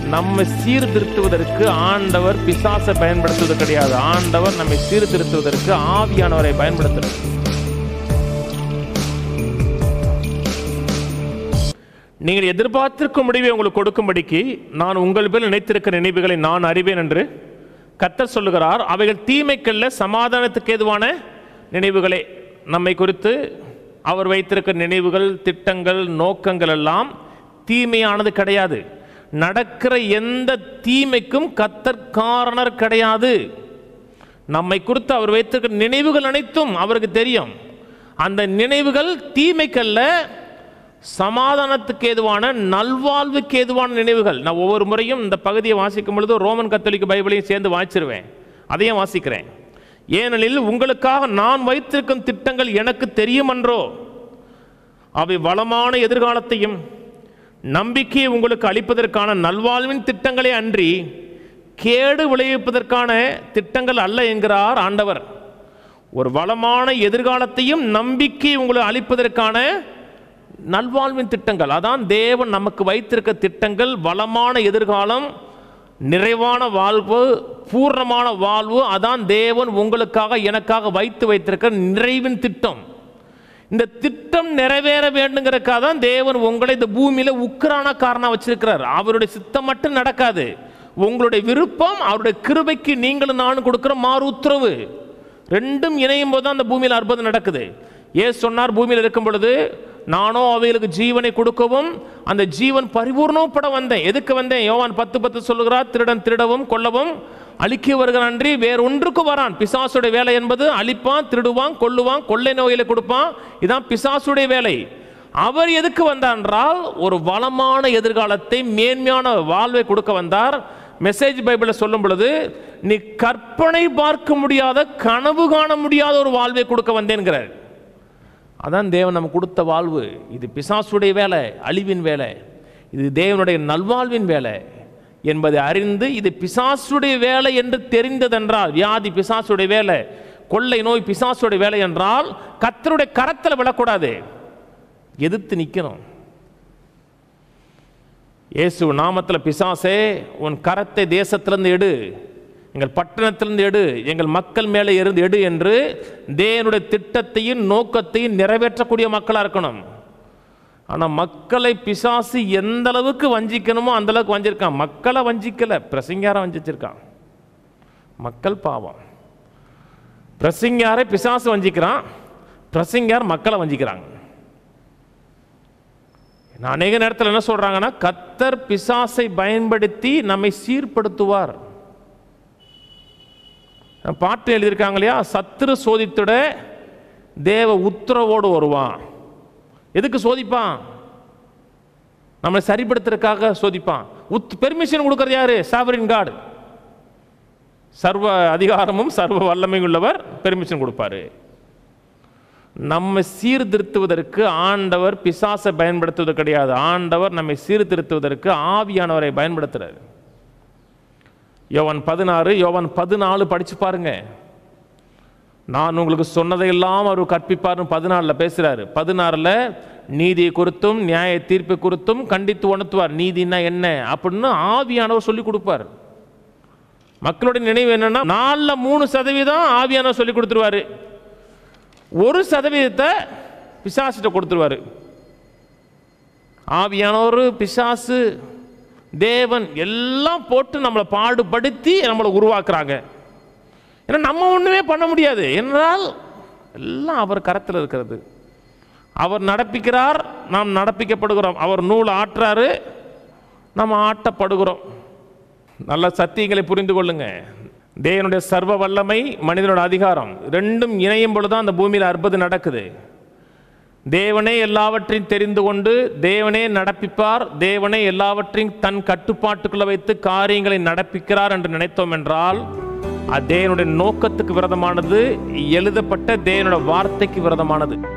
நம்மை சீர்திருத்துவதற்கு ஆண்டவர் பிசாசை பயன்படுத்துவது கிடையாது ஆண்டவர் நம்மை சீர்திருத்துவதற்கு ஆவியானவரை பயன்படுத்துறார் நீங்கள் எதிர்பார்த்திருக்கும் முடிவை உங்களுக்கு கொடுக்கும்படிக்கு நான் உங்கள் பேர் நினைத்திருக்கிற நினைவுகளை நான் அறிவேன் என்று கர்த்தர் சொல்லுகிறார் அவைகள் தீமைக்கல்ல சமாதானத்துக்கு ஏதுவான நினைவுகளே நம்மை குறித்து அவர் வைத்திருக்கிற நினைவுகள் திட்டங்கள் நோக்கங்கள் எல்லாம் தீமையானது கிடையாது நடக்கிற எந்த தீமைக்கும் கர்த்தர் காரணர் கிடையாது நம்மை குறித்து அவர் வைத்திருக்கிற நினைவுகள் அனைத்தும் அவருக்கு தெரியும் அந்த நினைவுகள் தீமைக்கல்ல சமாதானத்துக்கு ஏதுவான நல்வாழ்வுக்கு ஏதுவான நினைவுகள் நான் ஒவ்வொரு முறையும் இந்த பகுதியை வாசிக்கும் பொழுது ரோமன் கத்தோலிக்க பைபிளையும் சேர்ந்து வாசிச்சிருவேன் அதையும் வாசிக்கிறேன் ஏனெனில் உங்களுக்காக நான் வைத்திருக்கும் திட்டங்கள் எனக்கு தெரியுமன்றோ அவை வளமான எதிர்காலத்தையும் நம்பிக்கையை உங்களுக்கு அளிப்பதற்கான நல்வாழ்வின் திட்டங்களே அன்றி கேடு விளைவிப்பதற்கான திட்டங்கள் அல்ல என்கிறார் ஆண்டவர் ஒரு வளமான எதிர்காலத்தையும் நம்பிக்கை உங்களுக்கு அளிப்பதற்கான நல்வாழ்வின் திட்டங்கள் அதான் தேவன் நமக்கு வைத்திருக்க திட்டங்கள் வளமான எதிர்காலம் நிறைவான வாழ்வு பூர்ணமான வாழ்வு அதான் தேவன் உங்களுக்காக எனக்காக வைத்து வைத்திருக்க நிறைவின் திட்டம் இந்த திட்டம் நிறைவேற வேண்டுங்கிறக்காக தான் தேவன் உங்களை இந்த பூமியில உக்கிரான காரணம் வச்சிருக்கிறார் அவருடைய சித்தம் மட்டும் நடக்காது உங்களுடைய விருப்பம் அவருடைய கிருபைக்கு நீங்களும் நானும் கொடுக்கிற மாறு உத்தரவு ரெண்டும் இணையும் போது தான் அந்த பூமியில் அற்புதம் நடக்குது ஏ சொன்னார் பூமியில் இருக்கும் பொழுது நானோ அவைகளுக்கு ஜீவனை கொடுக்கவும் அந்த ஜீவன் பரிபூர்ணப்பட வந்தேன் எதுக்கு வந்தேன் யோவான் பத்து பத்து சொல்லுகிறார் திருடன் திருடவும் கொல்லவும் அழிக்க வருகிறான் அன்றி வேற ஒன்றுக்கு வரான் பிசாசுடைய வேலை என்பது அழிப்பான் திருடுவான் கொல்லுவான் கொள்ளை நோயில கொடுப்பான் இதான் பிசாசுடைய வேலை அவர் எதுக்கு வந்தார் என்றால் ஒரு வளமான எதிர்காலத்தை மேன்மையான வாழ்வை கொடுக்க வந்தார் மெசேஜ் பைபிளில் சொல்லும் பொழுது நீ கற்பனை பார்க்க முடியாத கனவு காண முடியாத ஒரு வாழ்வை கொடுக்க வந்தேன்கிறார் அதான் தேவன் நமக்கு கொடுத்த வாழ்வு இது பிசாசுடைய வேலை அழிவின் வேலை இது தேவனுடைய நல்வாழ்வின் வேலை என்பதை அறிந்து இது பிசாசுடைய வேலை என்று தெரிந்ததென்றால் வியாதி பிசாசுடைய வேலை கொள்ளை நோய் பிசாசுடைய வேலை என்றால் கத்தருடைய கரத்தில் விழக்கூடாது எதிர்த்து நிற்கணும் இயேசு நாமத்தில் பிசாசே உன் கரத்தை தேசத்திலிருந்து எடு எங்கள் பட்டணத்திலிருந்து எடு எங்கள் மக்கள் மேலே இருந்து எடு என்று தேவனுடைய திட்டத்தையும் நோக்கத்தையும் நிறைவேற்றக்கூடிய மக்களாக இருக்கணும் ஆனால் மக்களை பிசாசு எந்த அளவுக்கு வஞ்சிக்கணுமோ அந்த அளவுக்கு வஞ்சிருக்கான் மக்களை வஞ்சிக்கலை பிரசங்காரம் வஞ்சிச்சிருக்கான் மக்கள் பாவம் பிரசங்காரை பிசாசு வஞ்சிக்கிறான் பிரசங்கார் மக்களை வஞ்சிக்கிறாங்க நான் அநேக நேரத்தில் என்ன சொல்றாங்கன்னா கத்தர் பிசாசை பயன்படுத்தி நம்மை சீர்படுத்துவார் பாட்டு எழுதியிருக்காங்க இல்லையா சத்துரு சோதித்துட தேவ உத்தரவோடு வருவான் எதுக்கு சோதிப்பான் நம்மளை சரிப்படுத்துறதுக்காக சோதிப்பான் உத் பெர்மிஷன் கொடுக்கறது யாரு சாவரின் காடு சர்வ அதிகாரமும் சர்வ வல்லமையும் உள்ளவர் பெர்மிஷன் கொடுப்பாரு நம்மை சீர்திருத்துவதற்கு ஆண்டவர் பிசாசை பயன்படுத்துவது கிடையாது ஆண்டவர் நம்மை சீர்திருத்துவதற்கு ஆவியானவரை பயன்படுத்துறாரு யோவான் பதினாறு யோவான் பதினாலு படிச்சு பாருங்க நான் உங்களுக்கு சொன்னதையெல்லாம் அவர் கற்பிப்பார்னு பதினாலில் பேசுகிறாரு பதினாறில் நீதியை குறித்தும் நியாய தீர்ப்பை குறித்தும் கண்டித்து உணர்த்துவார் நீதினா என்ன அப்படின்னு ஆவியானவர் சொல்லி கொடுப்பார் மக்களுடைய நினைவு என்னன்னா நாலில் மூணு சதவீதம் ஆவியானவர் சொல்லி கொடுத்துருவாரு ஒரு சதவீதத்தை பிசாசிட்ட கொடுத்துருவாரு ஆவியானவர் பிசாசு தேவன் எல்லாம் போட்டு நம்மளை பாடுபடுத்தி நம்மளை உருவாக்குறாங்க ஏன்னா நம்ம ஒன்றுமே பண்ண முடியாது என்றால் எல்லாம் அவர் கரத்தில் இருக்கிறது அவர் நடப்பிக்கிறார் நாம் நடப்பிக்கப்படுகிறோம் அவர் நூல் ஆற்றாரு நம்ம ஆட்டப்படுகிறோம் நல்ல சத்தியங்களை புரிந்து கொள்ளுங்க தேவனுடைய சர்வ வல்லமை மனிதனோட அதிகாரம் ரெண்டும் இணையும் பொழுது தான் அந்த பூமியில் அற்புதம் நடக்குது தேவனே எல்லாவற்றையும் தெரிந்து கொண்டு தேவனே நடப்பிப்பார் தேவனே எல்லாவற்றையும் தன் கட்டுப்பாட்டுக்குள்ள வைத்து காரியங்களை நடப்பிக்கிறார் என்று நினைத்தோம் என்றால் அது தேவனுடைய நோக்கத்துக்கு விரதமானது எழுதப்பட்ட தேவனுடைய வார்த்தைக்கு விரதமானது